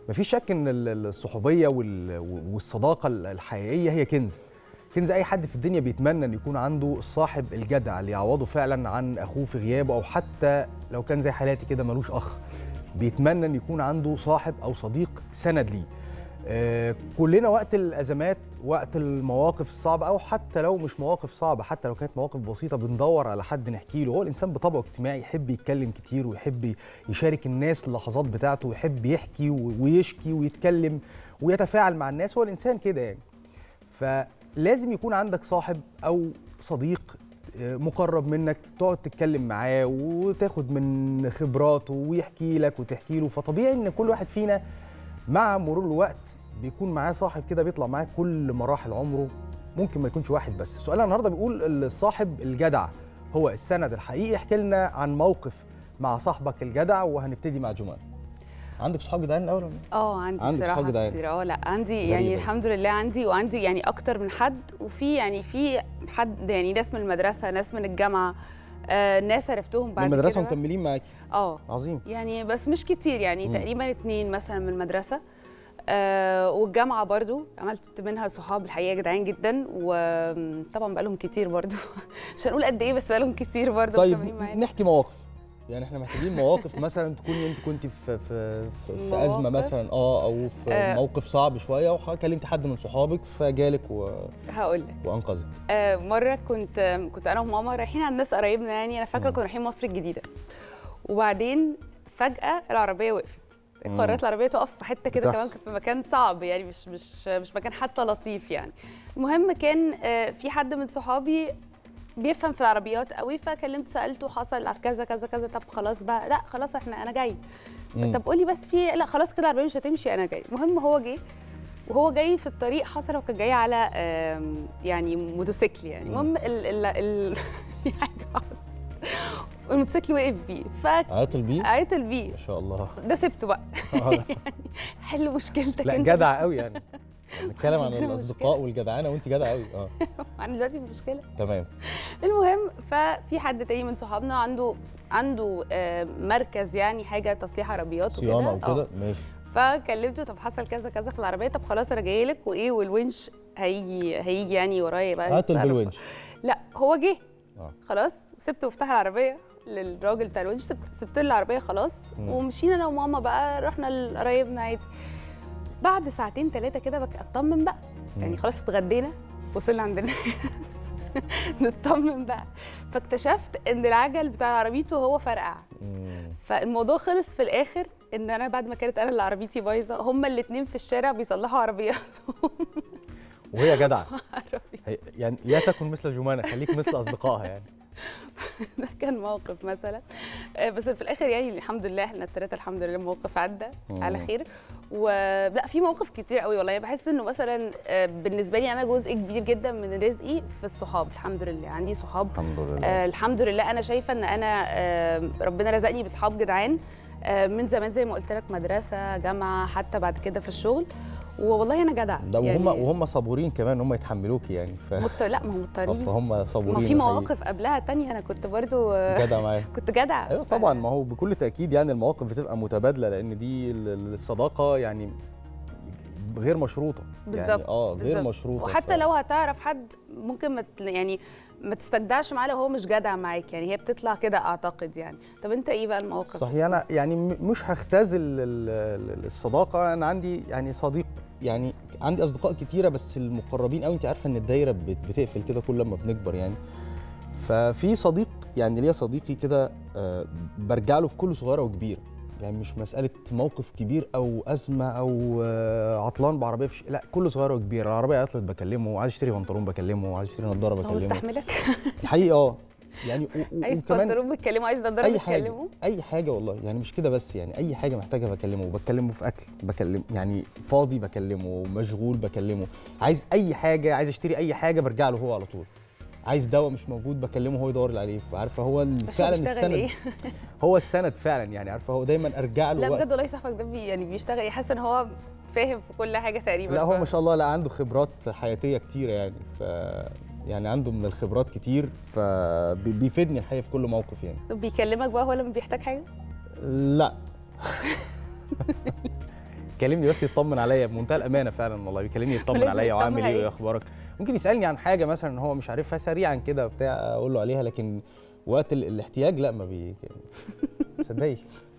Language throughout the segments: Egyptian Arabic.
مفيش شك ان ال- الصحوبيه وال- والصداقه الحقيقيه هي كنز كنز اي حد في الدنيا بيتمنى ان يكون عنده الصاحب الجدع اللي يعوضه فعلا عن اخوه في غيابه او حتى لو كان زي حالاتي كده ملوش اخ بيتمنى ان يكون عنده صاحب او صديق سند ليه آه، كلنا وقت الازمات وقت المواقف الصعبه او حتى لو مش مواقف صعبه حتى لو كانت مواقف بسيطه بندور على حد نحكي له هو الانسان بطبعه اجتماعي يحب يتكلم كتير ويحب يشارك الناس اللحظات بتاعته ويحب يحكي و- ويشكي ويتكلم ويتفاعل مع الناس هو الانسان كده يعني فلازم يكون عندك صاحب او صديق آه، مقرب منك تقعد تتكلم معاه وتاخد من خبراته ويحكي لك وتحكي له فطبيعي ان كل واحد فينا مع مرور الوقت بيكون معاه صاحب كده بيطلع معاه كل مراحل عمره ممكن ما يكونش واحد بس سؤالنا النهارده بيقول الصاحب الجدع هو السند الحقيقي احكي لنا عن موقف مع صاحبك الجدع وهنبتدي مع جمان عندك صحاب جدعان الاول ولا إيه؟ اه عندي عندك بصراحه صحاب جدعان؟ كتير اه لا عندي غريبة يعني دي. الحمد لله عندي وعندي يعني اكتر من حد وفي يعني في حد يعني ناس من المدرسه ناس من الجامعه آه ناس عرفتهم من بعد المدرسه كده ومكملين معاك اه عظيم يعني بس مش كتير يعني مم. تقريبا اتنين مثلا من المدرسه آه والجامعه برضو عملت منها صحاب الحقيقه جدعان جدا وطبعا بقالهم كتير برضو مش هنقول قد ايه بس بقالهم كتير برضو طيب مكملين معانا. نحكي مواقف يعني احنا محتاجين مواقف مثلا تكوني انت كنت في في في, في ازمه مواقف؟ مثلا اه او في آه. موقف صعب شويه وكلمت حد من صحابك فجالك و... هقول لك وانقذك آه، مره كنت كنت انا وماما رايحين عند ناس قرايبنا يعني انا فاكره مم. كنا رايحين مصر الجديده وبعدين فجاه العربيه وقفت مم. قررت العربيه تقف في حته كده كمان بتحصل. في مكان صعب يعني مش مش مش مكان حتى لطيف يعني المهم كان آه، في حد من صحابي بيفهم في العربيات قوي فكلمته سالته حصل كذا كذا كذا طب خلاص بقى لا خلاص احنا انا جاي مم. طب قولي بس في لا خلاص كده العربيه مش هتمشي انا جاي المهم هو جه وهو جاي في الطريق حصل وكان جاي على آم، يعني موتوسيكل يعني مم. المهم ال ال ال في حاجه حصلت والموتوسيكل وقف بيه عيطل بيه فعيطل بيه ما شاء الله ده سبته بقى آه. حل مشكلتك لا انت جدع قوي يعني بنتكلم عن مشكلة. الاصدقاء والجدعانه وانت جدع قوي اه انا دلوقتي في مشكله تمام المهم ففي حد تاني من صحابنا عنده عنده آه، مركز يعني حاجه تصليح عربيات صيانه وكده وكده آه. ماشي فكلمته طب حصل كذا كذا في العربيه طب خلاص انا جاي لك وايه والونش هيجي هيجي يعني ورايا بقى عيطل يتصرف. بالونش لا هو جه اه خلاص سبت مفتاح العربيه للراجل بتاع الونش سبت سبت له العربيه خلاص مم. ومشينا انا وماما بقى رحنا لقرايبنا عادي بعد ساعتين ثلاثه كده بك اطمن بقى يعني مم. خلاص اتغدينا وصلنا عند الناس نطمن بقى فاكتشفت ان العجل بتاع عربيته هو فرقع مم. فالموضوع خلص في الاخر ان انا بعد ما كانت انا اللي عربيتي بايظه هما الاثنين في الشارع بيصلحوا عربيات وهي جدعه عربي هي- يعني لا تكن مثل جمانه خليك مثل اصدقائها يعني ده كان موقف مثلا آه، بس في الاخر يعني الحمد لله احنا الثلاثه الحمد لله الموقف عدى مم. على خير ولا في مواقف كتير قوي والله بحس انه مثلا آه، بالنسبه لي انا جزء كبير جدا من رزقي في الصحاب الحمد لله عندي صحاب الحمد لله آه الحمد لله انا شايفه ان انا آه ربنا رزقني بصحاب جدعان آه من زمان زي ما قلت لك مدرسه جامعه حتى بعد كده في الشغل والله انا جدع ده وهم وهم صبورين كمان هم يتحملوكي يعني ف... مضط... لا ما هو مضطرين فهم صبورين ما في الحقيقة. مواقف قبلها تانية انا كنت برضو آه، جدع معايا كنت جدع ايوه طبعا ما هو بكل تاكيد يعني المواقف بتبقى متبادله لان دي ال- ال- الصداقه يعني غير مشروطه يعني بالظبط، اه غير بالظبط. مشروطه وحتى ف- لو هتعرف حد ممكن ما ت- يعني ما تستجدعش معاه لو هو مش جدع معاك يعني هي بتطلع كده اعتقد يعني طب انت ايه بقى المواقف صحيح انا يعني م- مش هختزل ال- ال- الصداقه انا عندي يعني صديق يعني عندي اصدقاء كتيره بس المقربين قوي انت عارفه ان الدايره بت- بتقفل كده كل ما بنكبر يعني ففي صديق يعني ليا صديقي كده آه، برجع له في كل صغيره وكبيره يعني مش مساله موقف كبير او ازمه او آه، عطلان بعربيه في ش... لا كل صغيره وكبيره العربيه عطلت بكلمه عايز اشتري بنطلون بكلمه عايز اشتري نظاره هو بكلمه مستحملك الحقيقه اه يعني و... و... عايز وكمان بنطلون بتكلمه عايز نضاره اي حاجه بتكلمه اي حاجه والله يعني مش كده بس يعني اي حاجه محتاجه بكلمه بكلمه في اكل بكلم يعني فاضي بكلمه مشغول بكلمه عايز اي حاجه عايز اشتري اي حاجه برجع له هو على طول عايز دواء مش موجود بكلمه هو يدور لي عليه عارفه هو ال- بس هو فعلا بيشتغل السند ايه هو السند فعلا يعني عارفه هو دايما ارجع له لا وقت بجد والله صاحبك ده بي يعني بيشتغل حاسه ان هو فاهم في كل حاجه تقريبا لا هو ف- ما شاء الله لا عنده خبرات حياتيه كتيره يعني ف يعني عنده من الخبرات كتير فبيفيدني الحقيقه في كل موقف يعني طب بيكلمك بقى هو لما بيحتاج حاجه لا كلمني بس يطمن عليا بمنتهى الامانه فعلا والله بيكلمني يطمن لازم عليا يطمن وعامل ايه عليك. وايه اخبارك ممكن يسالني عن حاجه مثلا هو مش عارفها سريعا كده بتاع اقول له عليها لكن وقت ال- الاحتياج لا ما بي صدقي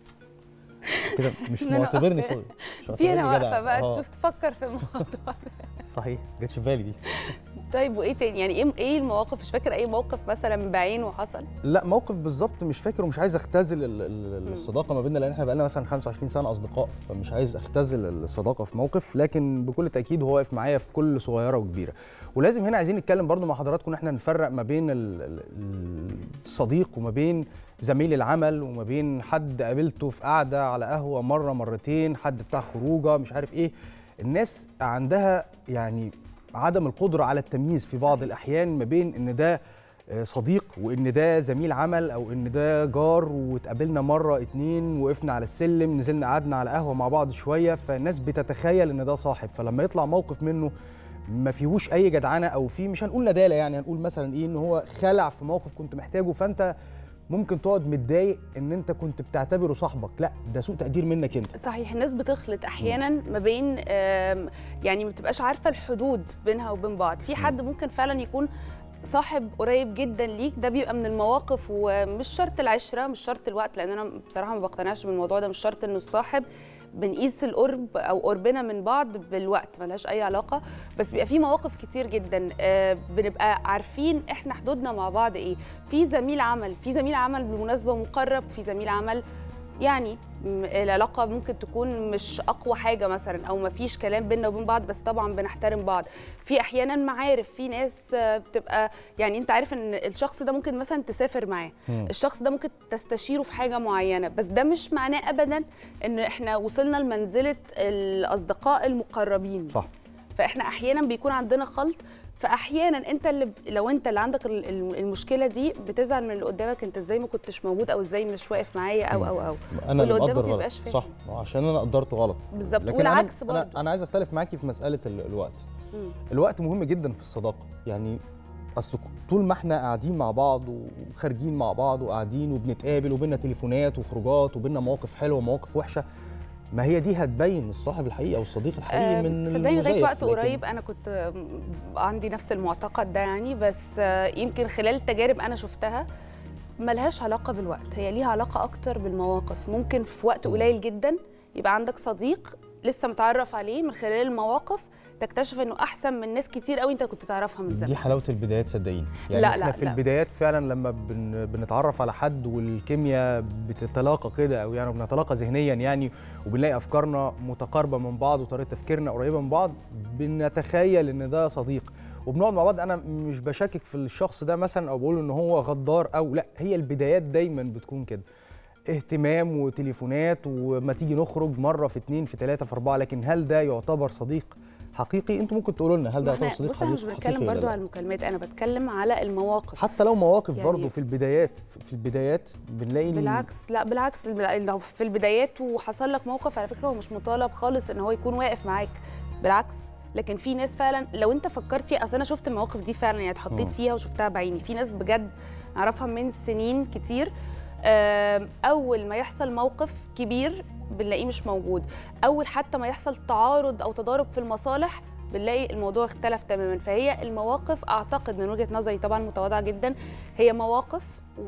كده مش إن أنا معتبرني واقفة- صدق مش في انا معتبرني جدع. واقفه بقى آه، تشوف تفكر في الموضوع صحيح ما جاتش في بالي دي طيب وايه تاني يعني ايه ايه المواقف مش فاكر اي موقف مثلا بعينه حصل لا موقف بالظبط مش فاكر ومش عايز اختزل ال- ال- الصداقه ما بيننا لان احنا بقالنا مثلا 25 سنه اصدقاء فمش عايز اختزل الصداقه في موقف لكن بكل تاكيد هو واقف معايا في كل صغيره وكبيره ولازم هنا عايزين نتكلم برضو مع حضراتكم ان احنا نفرق ما بين ال- ال- الصديق وما بين زميل العمل وما بين حد قابلته في قعده على قهوه مره مرتين حد بتاع خروجه مش عارف ايه الناس عندها يعني عدم القدره على التمييز في بعض الاحيان ما بين ان ده آه، صديق وان ده زميل عمل او ان ده جار واتقابلنا مره اتنين وقفنا على السلم نزلنا قعدنا على قهوه مع بعض شويه فالناس بتتخيل ان ده صاحب فلما يطلع موقف منه ما فيهوش اي جدعنه او فيه مش هنقول نداله يعني هنقول مثلا ايه ان هو خلع في موقف كنت محتاجه فانت ممكن تقعد متضايق ان انت كنت بتعتبره صاحبك لا ده سوء تقدير منك انت صحيح الناس بتخلط احيانا ما بين آم، يعني ما بتبقاش عارفه الحدود بينها وبين بعض في حد ممكن فعلا يكون صاحب قريب جدا ليك ده بيبقى من المواقف ومش شرط العشره مش شرط الوقت لان انا بصراحه ما بقتنعش بالموضوع ده مش شرط انه الصاحب بنقيس القرب او قربنا من بعض بالوقت ملهاش اي علاقه بس بيبقى في مواقف كتير جدا آه، بنبقى عارفين احنا حدودنا مع بعض ايه في زميل عمل في زميل عمل بالمناسبه مقرب في زميل عمل يعني م- العلاقة ممكن تكون مش أقوى حاجة مثلا أو ما فيش كلام بيننا وبين بعض بس طبعا بنحترم بعض في أحيانا معارف في ناس آه، بتبقى يعني أنت عارف إن الشخص ده ممكن مثلا تسافر معاه مم. الشخص ده ممكن تستشيره في حاجة معينة بس ده مش معناه أبدا إن إحنا وصلنا لمنزلة الأصدقاء المقربين صح فاحنا احيانا بيكون عندنا خلط فاحيانا انت اللي ب... لو انت اللي عندك ال- ال- المشكله دي بتزعل من اللي قدامك انت ازاي ما كنتش موجود او ازاي مش واقف معايا او او او انا واللي اللي قدامك مقدر ما غلط يبقاش فاهم. صح عشان انا قدرته غلط بالظبط لكن والعكس أنا- برضه انا انا عايز اختلف معاكي في مساله ال- الوقت مم. الوقت مهم جدا في الصداقه يعني اصل طول ما احنا قاعدين مع بعض وخارجين مع بعض وقاعدين وبنتقابل وبينا تليفونات وخروجات وبينا مواقف حلوه ومواقف وحشه ما هي دي هتبين الصاحب الحقيقي او الصديق الحقيقي آه، من صدقني لغايه المزيف. وقت لكن قريب انا كنت آم، عندي نفس المعتقد ده يعني بس آه، يمكن خلال تجارب انا شفتها ملهاش علاقه بالوقت هي ليها علاقه اكتر بالمواقف ممكن في وقت قليل جدا يبقى عندك صديق لسه متعرف عليه من خلال المواقف تكتشف انه احسن من ناس كتير قوي انت كنت تعرفها من زمان دي حلاوه البدايات صدقيني يعني لا، احنا لا، في لا. البدايات فعلا لما بن بنتعرف على حد والكيمياء بتتلاقى كده او يعني بنتلاقى ذهنيا يعني وبنلاقي افكارنا متقاربه من بعض وطريقه تفكيرنا قريبه من بعض بنتخيل ان ده صديق وبنقعد مع بعض انا مش بشكك في الشخص ده مثلا او بقول ان هو غدار او لا هي البدايات دايما بتكون كده اهتمام وتليفونات وما تيجي نخرج مره في اتنين في تلاته في اربعه لكن هل ده يعتبر صديق حقيقي انتوا ممكن تقولوا لنا هل ده ما احنا- يعتبر صديق بص انا مش حقيقي بتكلم حقيقي ولا برضو لا؟ على المكالمات انا بتكلم على المواقف حتى لو مواقف يعني- برضه في البدايات في البدايات بنلاقي إن- بالعكس لا بالعكس لو في البدايات وحصل لك موقف على فكره هو مش مطالب خالص ان هو يكون واقف معاك بالعكس لكن في ناس فعلا لو انت فكرت فيها اصل انا شفت المواقف دي فعلا يعني مم. اتحطيت فيها وشفتها بعيني في ناس بجد اعرفها من سنين كتير آم، اول ما يحصل موقف كبير بنلاقيه مش موجود اول حتى ما يحصل تعارض او تضارب في المصالح بنلاقي الموضوع اختلف تماما فهي المواقف اعتقد من وجهه نظري طبعا متواضعه جدا هي مواقف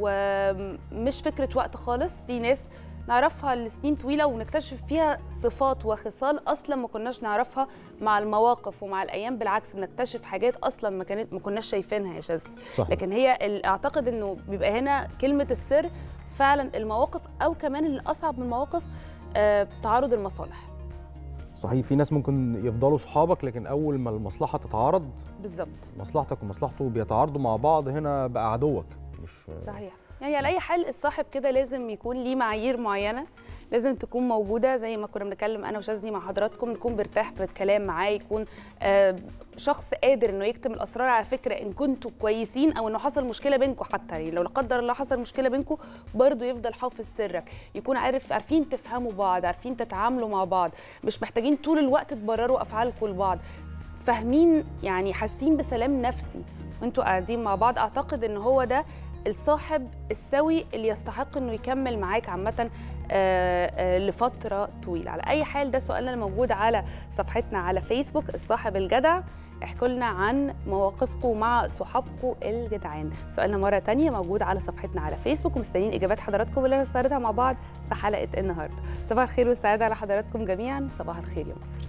ومش فكره وقت خالص في ناس نعرفها لسنين طويله ونكتشف فيها صفات وخصال اصلا ما كناش نعرفها مع المواقف ومع الايام بالعكس بنكتشف حاجات اصلا ما كانت ما كناش شايفينها يا شاذلي صح لكن هي ال- اعتقد انه بيبقى هنا كلمه السر فعلا المواقف او كمان اللي اصعب من المواقف آه تعارض المصالح صحيح في ناس ممكن يفضلوا صحابك لكن اول ما المصلحه تتعارض بالظبط مصلحتك ومصلحته بيتعارضوا مع بعض هنا بقى عدوك مش صحيح يعني على اي حال الصاحب كده لازم يكون ليه معايير معينه لازم تكون موجوده زي ما كنا بنتكلم انا وشاذلي مع حضراتكم نكون برتاح في الكلام معاه يكون آه شخص قادر انه يكتم الاسرار على فكره ان كنتوا كويسين او انه حصل مشكله بينكم حتى يعني لو لا قدر الله حصل مشكله بينكم برضه يفضل حافظ سرك يكون عارف عارفين تفهموا بعض عارفين تتعاملوا مع بعض مش محتاجين طول الوقت تبرروا افعالكم لبعض فاهمين يعني حاسين بسلام نفسي وانتوا قاعدين مع بعض اعتقد ان هو ده الصاحب السوي اللي يستحق انه يكمل معاك عامه آه، آه، لفتره طويله على اي حال ده سؤالنا الموجود على صفحتنا على فيسبوك الصاحب الجدع احكوا لنا عن مواقفكم مع صحابكم الجدعان سؤالنا مره تانية موجود على صفحتنا على فيسبوك ومستنيين اجابات حضراتكم اللي هنستعرضها مع بعض في حلقه النهارده صباح الخير والسعاده على حضراتكم جميعا صباح الخير يا مصر